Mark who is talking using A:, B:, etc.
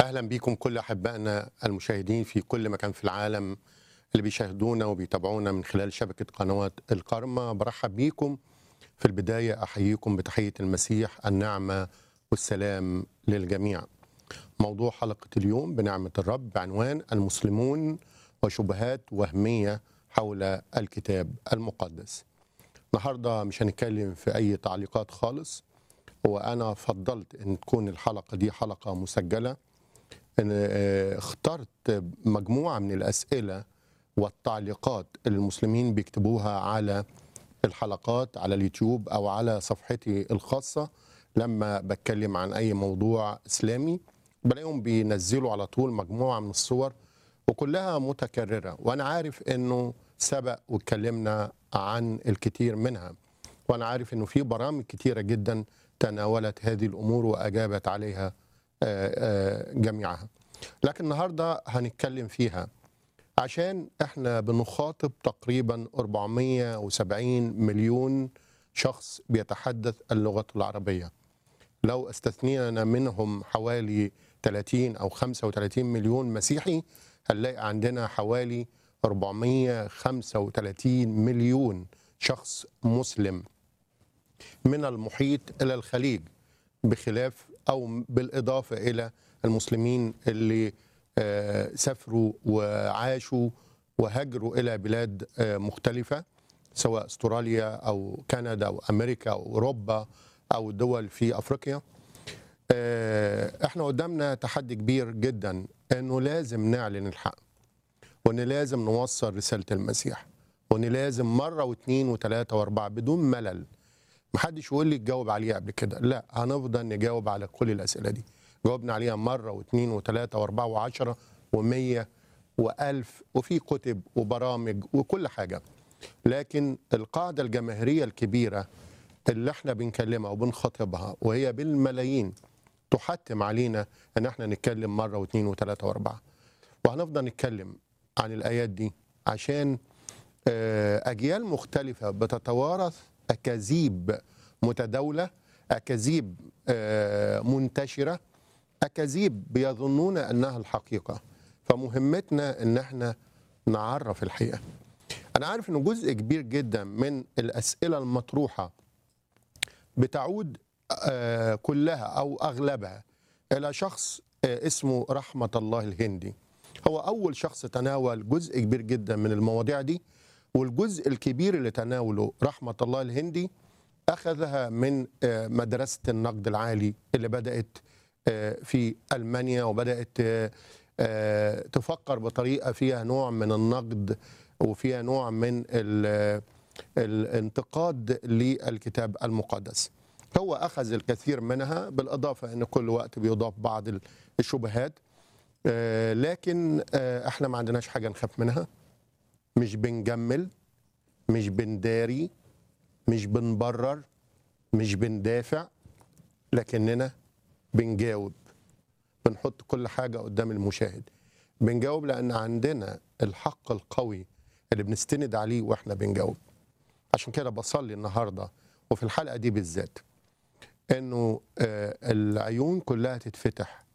A: اهلا بيكم كل احبائنا المشاهدين في كل مكان في العالم اللي بيشاهدونا وبيتابعونا من خلال شبكه قنوات الكرمه برحب بيكم في البدايه احييكم بتحيه المسيح النعمه والسلام للجميع. موضوع حلقه اليوم بنعمه الرب بعنوان المسلمون وشبهات وهميه حول الكتاب المقدس. النهارده مش هنتكلم في اي تعليقات خالص وانا فضلت ان تكون الحلقه دي حلقه مسجله ان آه، اخترت مجموعه من الاسئله والتعليقات اللي المسلمين بيكتبوها على الحلقات على اليوتيوب او على صفحتي الخاصه لما بتكلم عن اي موضوع اسلامي بلاقيهم بينزلوا على طول مجموعه من الصور وكلها متكرره وانا عارف انه سبق واتكلمنا عن الكثير منها وانا عارف انه في برامج كتيره جدا تناولت هذه الامور واجابت عليها آه، آه، جميعها لكن النهارده هنتكلم فيها عشان احنا بنخاطب تقريبا 470 مليون شخص بيتحدث اللغه العربيه لو استثنينا منهم حوالي 30 او 35 مليون مسيحي هنلاقي عندنا حوالي 435 مليون شخص مسلم من المحيط الى الخليج بخلاف او بالاضافه الى المسلمين اللي آه، سافروا وعاشوا وهاجروا الى بلاد آه، مختلفه سواء استراليا او كندا او امريكا او اوروبا او دول في افريقيا آه، احنا قدامنا تحدي كبير جدا انه لازم نعلن الحق وان لازم نوصل رساله المسيح وان لازم مره واثنين وثلاثه واربعه بدون ملل محدش يقول لي تجاوب عليها قبل كده لا هنفضل نجاوب على كل الاسئله دي جاوبنا عليها مره واثنين وثلاثه واربعه وعشره ومية والف وفي كتب وبرامج وكل حاجه لكن القاعده الجماهيريه الكبيره اللي احنا بنكلمها وبنخاطبها وهي بالملايين تحتم علينا ان احنا نتكلم مره واثنين وثلاثه واربعه وهنفضل نتكلم عن الايات دي عشان آه، اجيال مختلفه بتتوارث اكاذيب متداوله اكاذيب آه، منتشره اكاذيب بيظنون انها الحقيقه فمهمتنا ان احنا نعرف الحقيقه انا عارف انه جزء كبير جدا من الاسئله المطروحه بتعود آه، كلها او اغلبها الى شخص آه، اسمه رحمه الله الهندي هو اول شخص تناول جزء كبير جدا من المواضيع دي والجزء الكبير اللي تناوله رحمه الله الهندي اخذها من آه، مدرسه النقد العالي اللي بدات آه، في المانيا وبدات آه، آه، تفكر بطريقه فيها نوع من النقد وفيها نوع من ال- الانتقاد للكتاب المقدس هو اخذ الكثير منها بالاضافه ان كل وقت بيضاف بعض الشبهات آه، لكن آه، احنا ما عندناش حاجه نخاف منها مش بنجمل مش بنداري مش بنبرر مش بندافع لكننا بنجاوب بنحط كل حاجه قدام المشاهد بنجاوب لان عندنا الحق القوي اللي بنستند عليه واحنا بنجاوب عشان كده بصلي النهارده وفي الحلقه دي بالذات انه آه، العيون كلها تتفتح